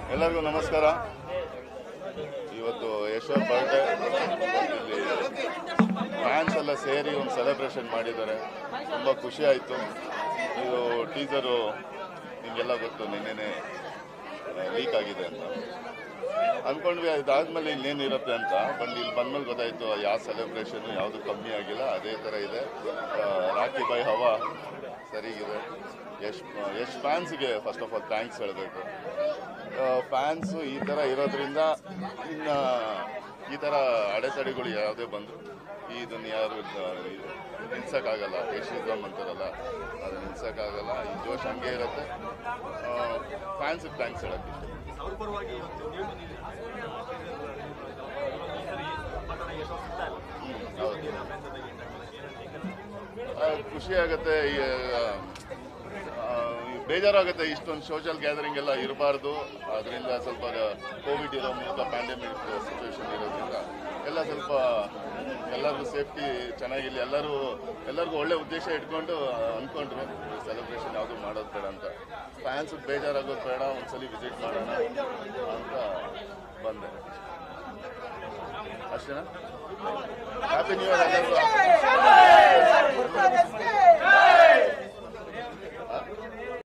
ಎಲ್ಲರಿಗೂ ನಮಸ್ಕಾರ ಇವತ್ತು ಯಶೋರ್ ಬರ್ಡೇ ಇಲ್ಲಿ ಫ್ಯಾನ್ಸ್ ಎಲ್ಲ ಸೇರಿ ಒಂದು ಸೆಲೆಬ್ರೇಷನ್ ಮಾಡಿದ್ದಾರೆ ತುಂಬ ಖುಷಿ ಆಯಿತು ಇದು ಟೀಸರು ನಿಮಗೆಲ್ಲ ಗೊತ್ತು ನಿನ್ನೆನೆ ಲೀಕ್ ಆಗಿದೆ ಅಂತ ಅಂದ್ಕೊಂಡ್ವಿ ಇದಾದ್ಮೇಲೆ ಇನ್ನೇನು ಇರುತ್ತೆ ಅಂತ ಬಟ್ ಇಲ್ಲಿ ಬಂದ್ಮೇಲೆ ಗೊತ್ತಾಯ್ತು ಯಾವ ಸೆಲೆಬ್ರೇಷನ್ ಯಾವುದು ಕಮ್ಮಿ ಆಗಿಲ್ಲ ಅದೇ ಥರ ಇದೆ ಆ, ರಾಖಿ ಬೈ ಹವಾ ಸರಿಗಿದೆ ಯಶ್ ಯಶ್ ಫ್ಯಾನ್ಸ್ಗೆ ಫಸ್ಟ್ ಆಫ್ ಆಲ್ ಥ್ಯಾಂಕ್ಸ್ ಹೇಳಬೇಕು ಫ್ಯಾನ್ಸು ಈ ಥರ ಇರೋದ್ರಿಂದ ಇನ್ನು ಈ ಥರ ಅಡೆತಡೆಗಳು ಯಾವುದೇ ಬಂದರು ಇದನ್ನು ಯಾರು ನಿಲ್ಸೋಕ್ಕಾಗಲ್ಲ ಯಶಿಸಮ್ ಅಂತಾರಲ್ಲ ಅದು ನಿಲ್ಸೋಕ್ಕಾಗಲ್ಲ ಈ ಜೋಶ್ ಹಂಗೆ ಇರುತ್ತೆ ಫ್ಯಾನ್ಸಿಗೆ ಥ್ಯಾಂಕ್ಸ್ ಹೇಳೋಕ್ಕೆ ಇಷ್ಟ ಅವ್ರ ಪರವಾಗಿ ಇವತ್ತು ನೀವು ಬಂದಿದ್ದೀರಿ ಈ ಸರಿ ಮಾತಾಡೋ ಯಶಸ್ಸು ಹ್ಮ್, ಹೌದು ಏನಂತ ಆ, ಖುಷಿ ಆಗುತ್ತೆ ಈ, ಆ, ಈ ಬೇಜಾರಾಗುತ್ತೆ ಇಷ್ಟೊಂದು ಸೋಷಿಯಲ್ ಗ್ಯಾದರಿಂಗ್ ಎಲ್ಲ ಇರಬಾರ್ದು ಅದರಿಂದ ಸ್ವಲ್ಪ ಕೋವಿಡ್ ಇರೋ ಮೂಲಕ ಪ್ಯಾಂಡಮಿಕ್ ಸಿಚುವೇಶನ್ ಇರೋದ್ರಿಂದ ಎಲ್ಲ ಸ್ವಲ್ಪ ಎಲ್ಲರಿಗೂ ಸೇಫ್ಟಿ ಚೆನ್ನಾಗಿಲ್ಲ ಎಲ್ಲರೂ ಎಲ್ಲರಿಗೂ ಒಳ್ಳೆ ಉದ್ದೇಶ ಇಟ್ಕೊಂಡು ಅಂದ್ಕೊಂಡ್ರು ಸೆಲೆಬ್ರೇಷನ್ ಯಾವುದು ಮಾಡೋದು ಬೇಡ ಅಂತ ಫ್ಯಾನ್ಸ್ ಬೇಜಾರಾಗೋದು ಬೇಡ ಒಂದ್ಸಲಿ ವಿಸಿಟ್ ಮಾಡೋಣ ಅಂತ ಬಂದೆ ಅಷ್ಟೇನಾ ಹ್ಯಾಪಿ ನ್ಯೂ ಇಯರ್ ಎಲ್ಲರಿಗೂ